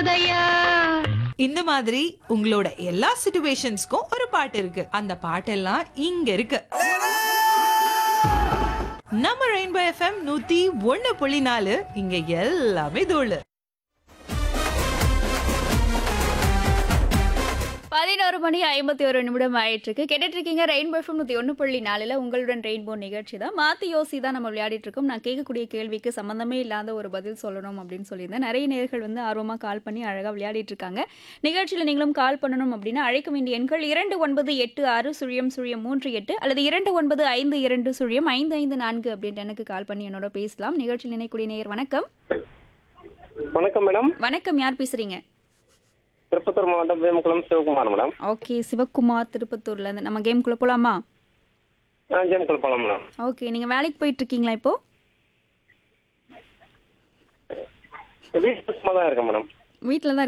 போதையா இந்த மாதிரி உங்களோட எல்லா சிச்சுவேஷன்ஸ்க்கும் ஒரு பாட்டு இருக்கு அந்த பாட்டெல்லாம் இங்க இருக்கு நம்ம ரெயின்போ எஃப்எம் நூத்தி ஒண்ணு புள்ளி நாலு இங்க எல்லாமே தோழு பதினோரு மணி ஐம்பத்தி ஒரு நிமிடம் ஆயிட்டு இருக்கு கேட்டுட்டு இருக்கீங்க ரெயின்போ எஃப்எம் நூற்றி ஒன்று புள்ளி நாலில் உங்களுடன் ரெயின்போ நிகழ்ச்சி தான் மாற்றி யோசி தான் நம்ம விளையாடிட்டு இருக்கோம் நான் கேட்கக்கூடிய கேள்விக்கு சம்மந்தமே இல்லாத ஒரு பதில் சொல்லணும் அப்படின்னு சொல்லியிருந்தேன் நிறைய நேர்கள் வந்து ஆர்வமாக கால் பண்ணி அழகாக விளையாடிட்டு இருக்காங்க நிகழ்ச்சியில் நீங்களும் கால் பண்ணணும் அப்படின்னா அழைக்க வேண்டிய எண்கள் இரண்டு ஒன்பது எட்டு ஆறு சுழியம் சுழியம் மூன்று எட்டு அல்லது இரண்டு ஒன்பது ஐந்து இரண்டு சுழியம் ஐந்து ஐந்து நான்கு அப்படின்ட்டு எனக்கு கால் பண்ணி என்னோட பேசலாம் நிகழ்ச்சியில் நினைக்கூடிய நேயர் வணக்கம் வணக்கம் மேடம் வணக்கம் யார் பேசுறீங்க திருப்பத்தூர் மாவட்டம் வேமுக்குளம் சிவகுமார் மேடம் ஓகே சிவக்குமார் திருப்பத்தூர்ல இருந்து நம்ம கேம்குள்ளே போலாமா ஆ ஜெம்குள் போகலாம் மேடம் ஓகே நீங்க வேலைக்கு போயிட்டு இருக்கீங்களா இப்போ வீட்டு சும்மா தான் இருக்கேன் மேடம் வீட்டில் தான்